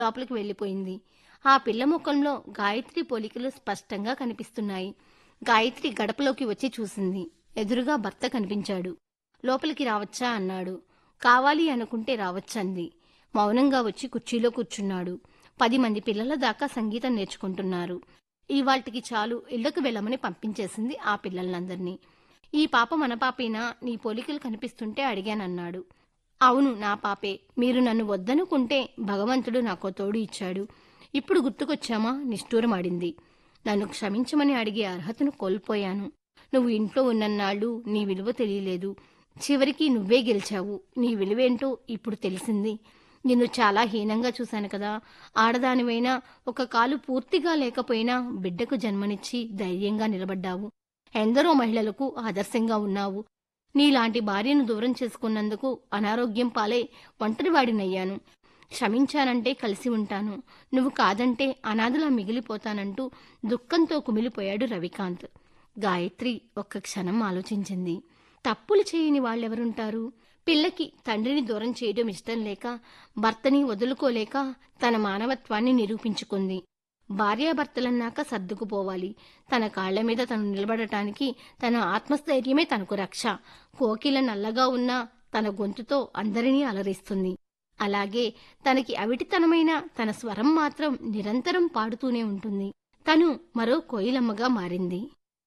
లోపలికి వెళ్ళిపోయింది ఆ పిల్ల ముఖంలో గాయత్రి పోలికలు స్పష్టంగా కనిపిస్తున్నాయి గాయత్రి గడపలోకి వచ్చి చూసింది ఎదురుగా భర్త కనిపించాడు లోపలికి రావచ్చా అన్నాడు కావాలి అనుకుంటే రావచ్చంది మౌనంగా వచ్చి కుర్చీలో కూర్చున్నాడు పది మంది పిల్లల దాకా సంగీతం నేర్చుకుంటున్నారు ఇవాల్టికి చాలు ఇళ్లకు వెళ్ళమని పంపించేసింది ఆ పిల్లలందరినీ ఈ పాప మన పాపేనా నీ పోలికలు కనిపిస్తుంటే అడిగానన్నాడు అవును నా పాపే మీరు నన్ను వద్దనుకుంటే భగవంతుడు నాకో తోడు ఇచ్చాడు ఇప్పుడు గుర్తుకొచ్చామా నిష్ఠూరమాడింది నన్ను క్షమించమని అడిగే అర్హతను కోల్పోయాను నువ్వు ఇంట్లో ఉన్నన్నాళ్ళు నీ విలువ తెలియలేదు చివరికి నువ్వే గెలిచావు నీ విలువేంటో ఇప్పుడు తెలిసింది నిన్ను చాలా హీనంగా చూశాను కదా ఆడదానివైనా ఒక కాలు పూర్తిగా లేకపోయినా బిడ్డకు జన్మనిచ్చి ధైర్యంగా నిలబడ్డావు ఎందరో మహిళలకు ఆదర్శంగా ఉన్నావు నీలాంటి భార్యను దూరం చేసుకున్నందుకు అనారోగ్యం పాలై ఒంటరివాడినయ్యాను క్షమించానంటే కలిసి ఉంటాను నువ్వు కాదంటే అనాథలా మిగిలిపోతానంటూ దుఃఖంతో కుమిలిపోయాడు రవికాంత్ గాయత్రి ఒక్క క్షణం ఆలోచించింది తప్పులు చేయని వాళ్ళెవరుంటారు పిల్లకి తండ్రిని దూరం చేయడం ఇష్టం లేక భర్తని వదులుకోలేక తన మానవత్వాన్ని నిరూపించుకుంది భార్యాభర్తలన్నాక సర్దుకుపోవాలి తన కాళ్ల మీద తను నిలబడటానికి తన ఆత్మస్థైర్యమే తనకు రక్ష కోకిల నల్లగా ఉన్న తన గొంతుతో అందరినీ అలరిస్తుంది అలాగే తనకి అవిటితనమైన తన స్వరం మాత్రం నిరంతరం పాడుతూనే ఉంటుంది తను మరో కోయిలమ్మగా మారింది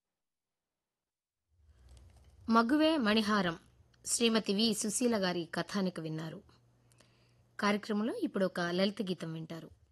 మగువే మణిహారం శ్రీమతి వి సుశీల గారి కథానిక విన్నారు కార్యక్రమంలో ఇప్పుడు ఒక లలిత గీతం వింటారు